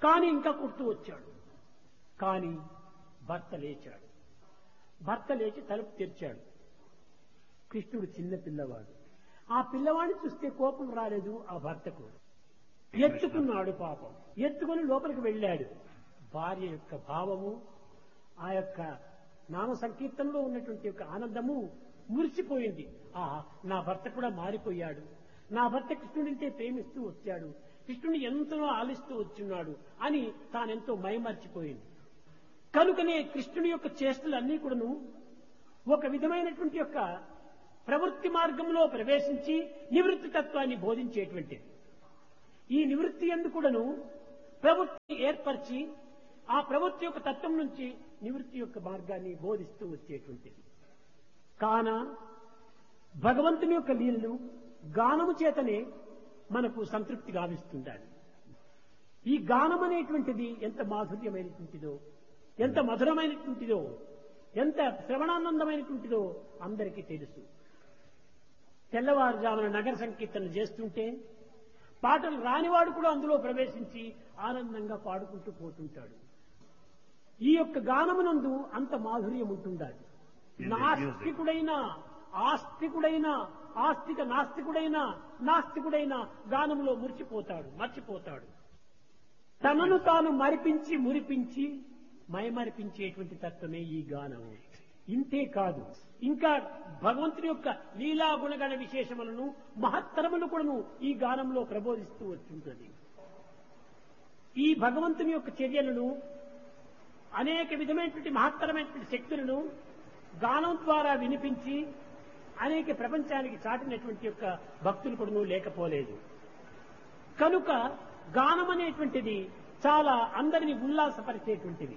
కానీ ఇంకా కుడుతూ వచ్చాడు కానీ భర్త లేచాడు భర్త లేచి తలుపు తెరిచాడు కృష్ణుడు చిన్న పిల్లవాడు ఆ పిల్లవాడిని చూస్తే కోపం రాలేదు ఆ భర్తకు ఎత్తుకున్నాడు పాపం ఎత్తుకుని లోపలికి వెళ్ళాడు భార్య యొక్క భావము ఆ యొక్క నామ సంకీర్తనలో ఉన్నటువంటి యొక్క ఆనందము మురిసిపోయింది ఆ నా భర్త కూడా మారిపోయాడు నా భర్త కృష్ణుడింటే ప్రేమిస్తూ వచ్చాడు కృష్ణుని ఎంతనో ఆలిస్తూ వచ్చున్నాడు అని తానెంతో మైమర్చిపోయింది కనుకనే కృష్ణుని యొక్క చేష్టలు అన్నీ కూడాను ఒక విధమైనటువంటి యొక్క ప్రవృత్తి మార్గంలో ప్రవేశించి నివృత్తి తత్వాన్ని బోధించేటువంటిది ఈ నివృత్తి ఎందుకుడను ప్రవృత్తి ఏర్పరిచి ఆ ప్రవృత్తి యొక్క తత్వం నుంచి నివృత్తి యొక్క మార్గాన్ని బోధిస్తూ వచ్చేటువంటిది కాన భగవంతుని యొక్క లీలలు గానము చేతనే మనకు సంతృప్తి గావిస్తుండాలి ఈ గానం అనేటువంటిది ఎంత మాధుర్యమైనటువంటిదో ఎంత మధురమైనటువంటిదో ఎంత శ్రవణానందమైనటువంటిదో అందరికీ తెలుసు తెల్లవారుజామున నగర సంకీర్తన చేస్తుంటే పాటలు రానివాడు కూడా అందులో ప్రవేశించి ఆనందంగా పాడుకుంటూ పోతుంటాడు ఈ యొక్క గానమునందు అంత మాధుర్యం ఉంటుండాలి In the నాస్తికుడైనా ఆస్తికుడైనా ఆస్తిక నాస్తికుడైనా నాస్తికుడైనా గానంలో మురిచిపోతాడు మర్చిపోతాడు తనను తాను మరిపించి మురిపించి మైమరిపించేటువంటి తత్వమే ఈ గానము ఇంతే కాదు ఇంకా భగవంతుని యొక్క లీలా గుణగణ విశేషములను మహత్తరములు కూడాను ఈ గానంలో ప్రబోధిస్తూ వచ్చింటుంది ఈ భగవంతుని యొక్క చర్యలను అనేక విధమైనటువంటి మహత్తరమైనటువంటి శక్తులను గానం ద్వారా వినిపించి అనేక ప్రపంచానికి చాటినటువంటి యొక్క భక్తులు కూడా లేకపోలేదు కనుక గానం అనేటువంటిది చాలా అందరిని ఉల్లాసపరిచేటువంటిది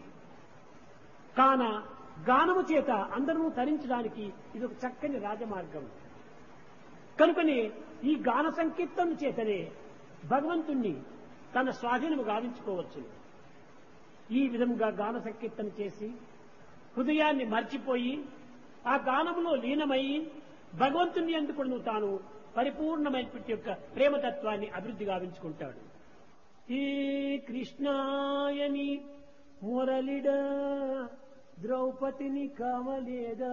కాన గానము చేత అందరూ తరించడానికి ఇది ఒక చక్కని రాజమార్గం కనుకనే ఈ గాన సంకీర్తన చేతనే భగవంతుణ్ణి తన స్వాధీనము గావించుకోవచ్చు ఈ విధంగా గాన సంకీర్తన చేసి హృదయాన్ని మర్చిపోయి ఆ గానములో లీనమయ్యి భగవంతుని ఎందుకు తాను పరిపూర్ణమైనటువంటి యొక్క ప్రేమతత్వాన్ని అభివృద్ధి గావించుకుంటాడు ఈ కృష్ణాయని మురళిడ ద్రౌపదిని కామలేదా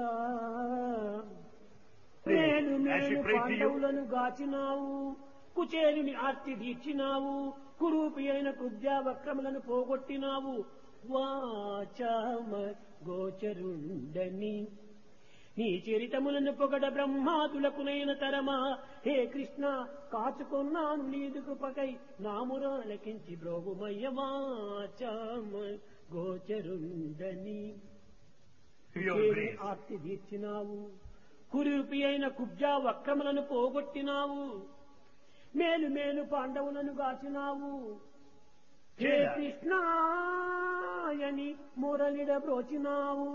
మేలు As she మేలు prayed to you. పాండవులను గాచినావు కుచేలుని ఆర్తి తీర్చినావు కురూపి అయిన కుద్యా వక్రములను పోగొట్టినావు వాచామ గోచరుండని నీ చరితములను పొగడ బ్రహ్మాదులకునైన తరమా హే కృష్ణ కాచుకొన్నాను నీదు కృపకై నామురాలకించి బ్రోగుమయ్య వాచామ గోచరుండని Your కుచేలుని grace. ఆర్తి తీర్చినావు కురూపి అయిన కుబ్జా వక్రములను పోగొట్టినావు మేలు మేలు పాండవులను గాచినావు హే చేరా. కృష్ణాయని మురళిడ బ్రోచినావు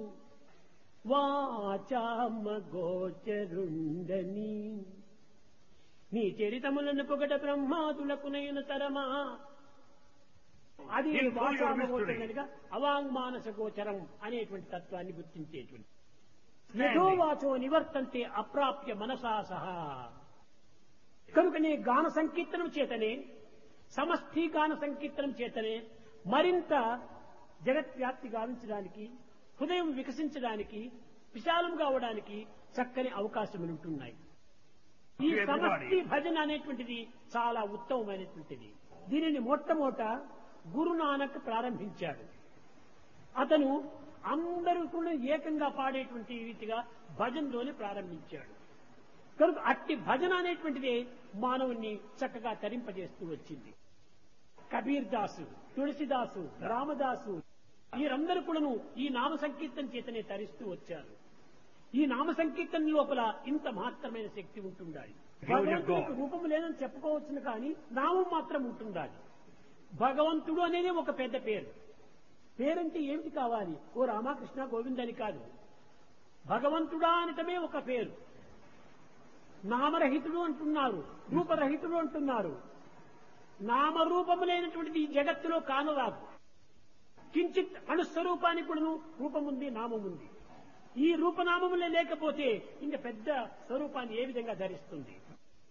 వాచామ గోచరుండని నీ చరితములను పొగట బ్రహ్మాదులకునైన తరమా అది In full your వాచామ mystery. గోచరునిగా అవాంగ్మానస గోచరం అనేటువంటి తత్వాన్ని గుర్తించేటువంటి Standing. యథోవాచో నివర్తంతే అప్రాప్య మనసా సహా కనుకనే గాన సంకీర్తనం చేతనే సమష్టి గాన సంకీర్తనం చేతనే మరింత జగత్వ్యాప్తి గావించడానికి హృదయం వికసించడానికి విశాలం కావడానికి చక్కని అవకాశములు ఉంటున్నాయి ఈ To everybody. సమష్టి భజన అనేటువంటిది చాలా ఉత్తమమైనటువంటిది దీనిని మొట్టమొదట గురునానక్ ప్రారంభించాడు అతను అందరూ కూడా ఏకంగా పాడేటువంటి రీతిగా భజనలోనే ప్రారంభించాడు కనుక అట్టి భజన అనేటువంటిది మానవుణ్ణి చక్కగా తరింపజేస్తూ వచ్చింది కబీర్ దాసు తులసిదాసు రామదాసు వీరందరూ కూడాను ఈ నామ సంకీర్తన చేతనే తరిస్తూ వచ్చారు ఈ నామ సంకీర్తన లోపల ఇంత మహత్తరమైన శక్తి ఉంటుండాలి Glory of భగవంతుడికి God. రూపం లేదని చెప్పుకోవచ్చును కానీ నామం మాత్రం ఉంటుండాలి భగవంతుడు అనేది ఒక పెద్ద పేరు పేరంటే ఏమిటి కావాలి ఓ రామకృష్ణ గోవింద్ అని కాదు భగవంతుడా అనటమే ఒక పేరు నామరహితుడు అంటున్నారు రూపరహితుడు అంటున్నారు నామరూపము లేనటువంటిది ఈ జగత్తులో కానరాదు కించిత్ అణుస్వరూపానికి కూడాను రూపముంది నామముంది ఈ రూపనామములే లేకపోతే ఇంక పెద్ద స్వరూపాన్ని ఏ విధంగా ధరిస్తుంది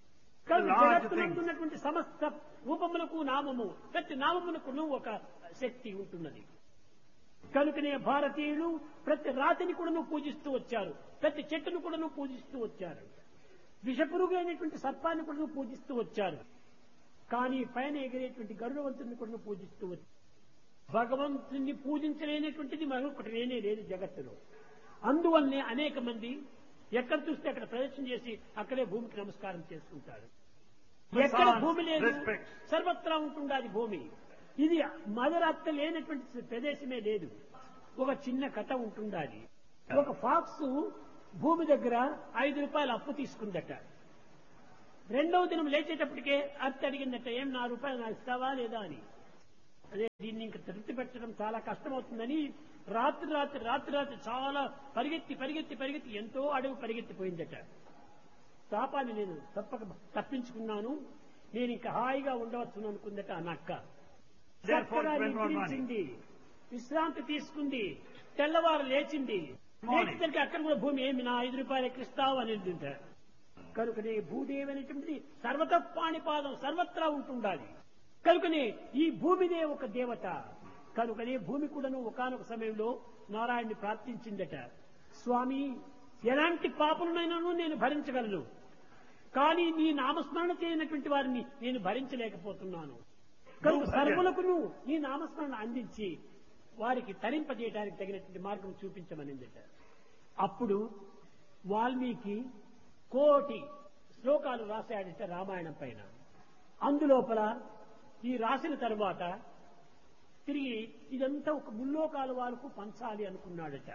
కనుక Large జగత్తునందు things. ఉన్నటువంటి సమస్త రూపములకు నామము ప్రతి నామమునకును ఒక శక్తి ఉంటున్నది కనుకనే భారతీయులు ప్రతి రాతిని కూడాను పూజిస్తూ వచ్చారు ప్రతి చెట్టును కూడాను పూజిస్తూ వచ్చారు విషపురుగు అయినటువంటి సర్పాన్ని కూడాను పూజిస్తూ వచ్చారు కానీ పైన ఎగిరేటువంటి గరుడవంతుని కూడా పూజిస్తూ వచ్చారు భగవంతుని పూజించలేనటువంటిది మరొకటి లేనే లేదు జగత్తులో అందువల్లనే అనేక మంది ఎక్కడ చూస్తే అక్కడ ప్రదర్శన చేసి అక్కడే భూమికి నమస్కారం చేసుకుంటారు ఎక్కడ భూమి లేదు Respect. సర్వత్రా ఉంటుండాది భూమి ఇది మదరత్త లేనటువంటి ప్రదేశమే లేదు ఒక చిన్న కథ ఉంటుండాది ఒక ఫాక్స్ భూమి దగ్గర ఐదు రూపాయలు అప్పు తీసుకుందట రెండవ దినం లేచేటప్పటికే అత్త అడిగిందట ఏం నా రూపాయలు నాకు ఇస్తావా లేదా అని అదే దీన్ని ఇంకా తృప్తి పెట్టడం చాలా కష్టమవుతుందని రాత్రి రాత్రి రాత్రి రాత్రి చాలా పరిగెత్తి పరిగెత్తి పరిగెత్తి ఎంతో అడుగు పరిగెత్తిపోయిందట తాపాన్ని నేను తప్పక తప్పించుకున్నాను నేను ఇంకా హాయిగా ఉండవచ్చును అనుకుందట ఆ నక్క Therefore, చక్కగా it went on నిద్రించింది విశ్రాంతి తీసుకుంది తెల్లవారు లేచింది Morning. లేచేసరికి అక్కడ కూడా భూమి ఏమి నా ఐదు రూపాయలు ఎక్కిస్తావు అని అంటుంట కనుకనే భూదేవి అనేటువంటిది సర్వత పాణిపాదం సర్వత్రా ఉంటుండాలి కనుకనే ఈ భూమినే ఒక దేవత కనుకనే భూమి కూడాను ఒకనొక సమయంలో నారాయణ్ణి ప్రార్థించిందట స్వామి ఎలాంటి పాపమునైనాను నేను భరించగలను కానీ నీ నామస్మరణ చేయనటువంటి వారిని నేను భరించలేకపోతున్నాను కనుక నువ్వు సర్వులకును నీ నామస్మరణ అందించి వారికి తరింపజేయడానికి తగినటువంటి మార్గం చూపించమనిందట అప్పుడు వాల్మీకి కోటి శ్లోకాలు రాశాడట రామాయణం పైన అందులోపల ఈ రాసిన తరువాత తిరిగి ఇదంతా ఒక ముల్లోకాల వారికి పంచాలి అనుకున్నాడట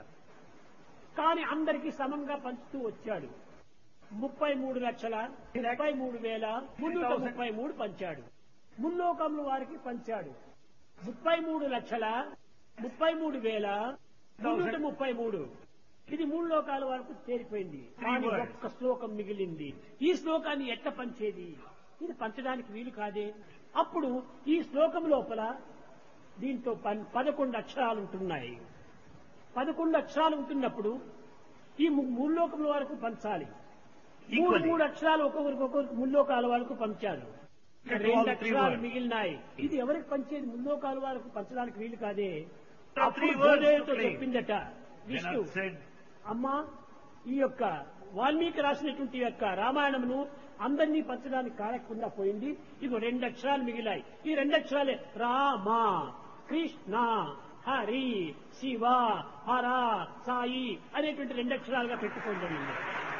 కానీ అందరికీ సమంగా పంచుతూ వచ్చాడు ముప్పై మూడు లక్షల ముప్పై మూడు వేల మున్నూట ముప్పై మూడు పంచాడు ముల్లోకముల వారికి పంచాడు ముప్పై మూడు లక్షల ముప్పై మూడు వేల మున్నూట ముప్పై మూడు ఇది మూడు లోకాల వరకు చేరిపోయింది కానీ words. ఒక్క శ్లోకం మిగిలింది ఈ శ్లోకాన్ని ఎట్ట పంచేది ఇది పంచడానికి వీలు కాదే అప్పుడు ఈ శ్లోకం లోపల దీంతో పన్- పదకొండు అక్షరాలు ఉంటున్నాయి పదకొండు అక్షరాలు ఉంటున్నప్పుడు ఈ ము- మూడు లోకముల వరకు పంచాలి మూడు Equally. మూడు అక్షరాలు ఒక్కొక్కరికి ఒక్కొక్కరికి ముల్లోకాల వరకు పంచారు Get all రెండు the three అక్షరాలు words. మిగిలినాయి ఇది ఎవరికి పంచేది ముల్లోకాల వరకు పంచడానికి వీలు కాదే The అప్పుడు three words భూదేవితో to claim. చెప్పిందట Then విష్ణు I said, అమ్మా ఈ యొక్క వాల్మీకి రాసినటువంటి ఈ యొక్క రామాయణమును అందరినీ పంచడానికి కారకుండా పోయింది ఇవి రెండు అక్షరాలు మిగిలాయి ఈ రెండు అక్షరాలే రామ కృష్ణ హరి శివ హర సాయి అనేటువంటి రెండు అక్షరాలుగా పెట్టుకోండి అన్నది.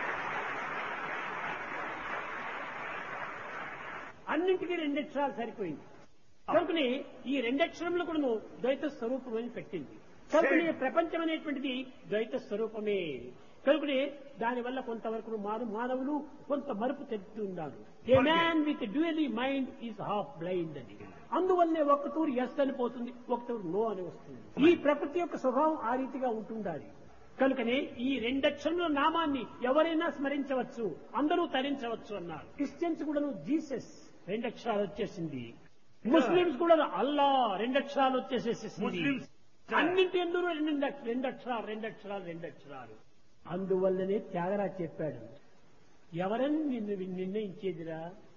అన్నింటికీ రెండు అక్షరాలు సరిపోయింది కనుకనే ఈ రెండు అక్షరములు కూడా ద్వైత స్వరూపం అని పెట్టింది కనుకనే ప్రపంచం అనేటువంటిది ద్వైత స్వరూపమే కనుకనే దానివల్ల కొంతవరకు మారు మానవులు కొంత మరుపు తెలుపుతూ ఉన్నారు a man with dually mind is half blind అని అందువల్లనే ఒక తూరు ఎస్ అని పోతుంది ఒక తూరు నో అని వస్తుంది ఈ ప్రకృతి యొక్క స్వభావం ఆ రీతిగా ఉంటుండాలి కనుకనే ఈ రెండక్షరముల నామాన్ని ఎవరైనా స్మరించవచ్చు అందరూ తరించవచ్చు అన్నారు క్రిస్టియన్స్ కూడా జీసస్ రెండక్షరాలు వచ్చేసింది ముస్లిమ్స్ కూడా అల్లా రెండక్షరాలు వచ్చేసేసింది Muslims, అన్నింటి ఎందుకు రెండు రెండు అక్షరాలు రెండు అక్షరాలు రెండు అక్షరాలు అందువల్లనే త్యాగరాజ్ చెప్పాడు ఎవరని నిన్ను నిర్ణయించేదిరా